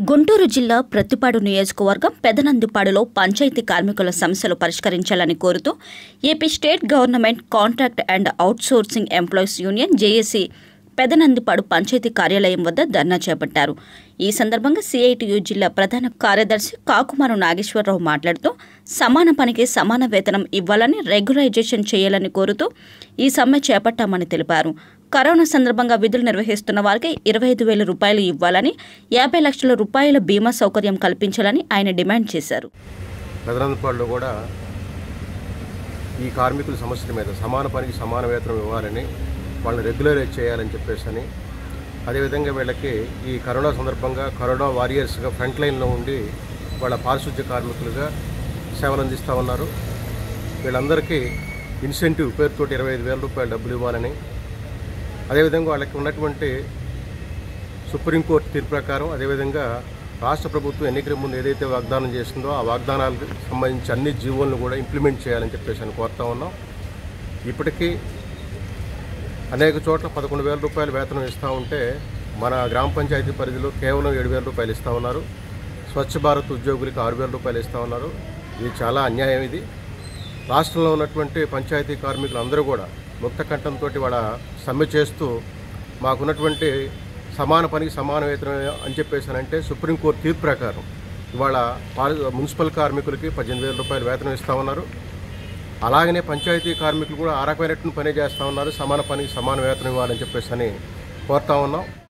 గుంటూరు జిల్లా ప్రత్తిపాడు నియోజకవర్గం పెదనందిపాడులో పంచాయతీ కార్మికుల సమస్యలు పరిష్కరించాలని కోరుతూ AP state government contract and outsourcing employees union JAC Pedanandipadu panchayati కార్యాలయం వద్ద ధర్నా చేపట్టారు ఈ సందర్భంగా సిఐటియు జిల్లా ప్రధాన కార్యదర్శి కాకుమారు నాగేశ్వరరావు మాట్లాడుతూ సమాన పనికి సమాన వేతనం ఇవ్వాలని రెగ్యులైజేషన్ చేయాలని కోరుతూ ఈ సమ్మె చేపట్టామని తెలిపారు కరోనా సందర్భంగా విధులు నిర్వహిస్తున్న వారికి ఇరవై ఐదు వేల రూపాయలు ఇవ్వాలని యాభై లక్షల రూపాయల బీమా సౌకర్యం కల్పించాలని ఆయన డిమాండ్ చేశారు పెదనందపాడులో కూడా ఈ కార్మికుల సమస్యల మీద సమాన పనికి సమాన వేతనం ఇవ్వాలని వాళ్ళని రెగ్యులరైజ్ చేయాలని చెప్పేసి అని అదేవిధంగా వీళ్ళకి ఈ కరోనా సందర్భంగా కరోనా వారియర్స్గా ఫ్రంట్ లైన్లో ఉండి వాళ్ళ పారిశుద్ధ్య కార్మికులుగా సేవలు అందిస్తూ ఉన్నారు వీళ్ళందరికీ ఇన్సెంటివ్ పేరుతోటి ఇరవై ఐదు వేల రూపాయలు డబ్బులు ఇవ్వాలని అదేవిధంగా వాళ్ళకి ఉన్నటువంటి సుప్రీంకోర్టు తీర్పు ప్రకారం అదేవిధంగా రాష్ట్ర ప్రభుత్వం ఎన్నికల ముందు ఏదైతే వాగ్దానం చేసిందో ఆ వాగ్దానాలకు సంబంధించి అన్ని జీవోలను కూడా ఇంప్లిమెంట్ చేయాలని చెప్పేసి అని కోరుతా ఉన్నాం ఇప్పటికీ అనేక చోట్ల పదకొండు వేల రూపాయల వేతనం ఇస్తూ ఉంటే మన గ్రామ పంచాయతీ పరిధిలో కేవలం ఏడు వేల రూపాయలు ఇస్తూ ఉన్నారు స్వచ్ఛ భారత్ ఉద్యోగులకు ఆరు వేల రూపాయలు ఇస్తూ ఉన్నారు ఇది చాలా అన్యాయం ఇది రాష్ట్రంలో ఉన్నటువంటి పంచాయతీ కార్మికులు అందరూ కూడా ముక్త కంఠంతో వాళ్ళ సమ్మె చేస్తూ మాకున్నటువంటి సమాన పనికి సమాన వేతనం అని చెప్పేసానంటే సుప్రీంకోర్టు తీర్పు ప్రకారం ఇవాళ పారి- మున్సిపల్ కార్మికులకి పద్దెనిమిది వేల రూపాయలు వేతనం ఇస్తూ ఉన్నారు అలాగనే పంచాయతీ కార్మికులు కూడా ఆ రకమైనటువంటి పని చేస్తూ ఉన్నారు సమాన పనికి సమాన వేతనం ఇవ్వాలని చెప్పేసి అని కోరుతా ఉన్నాం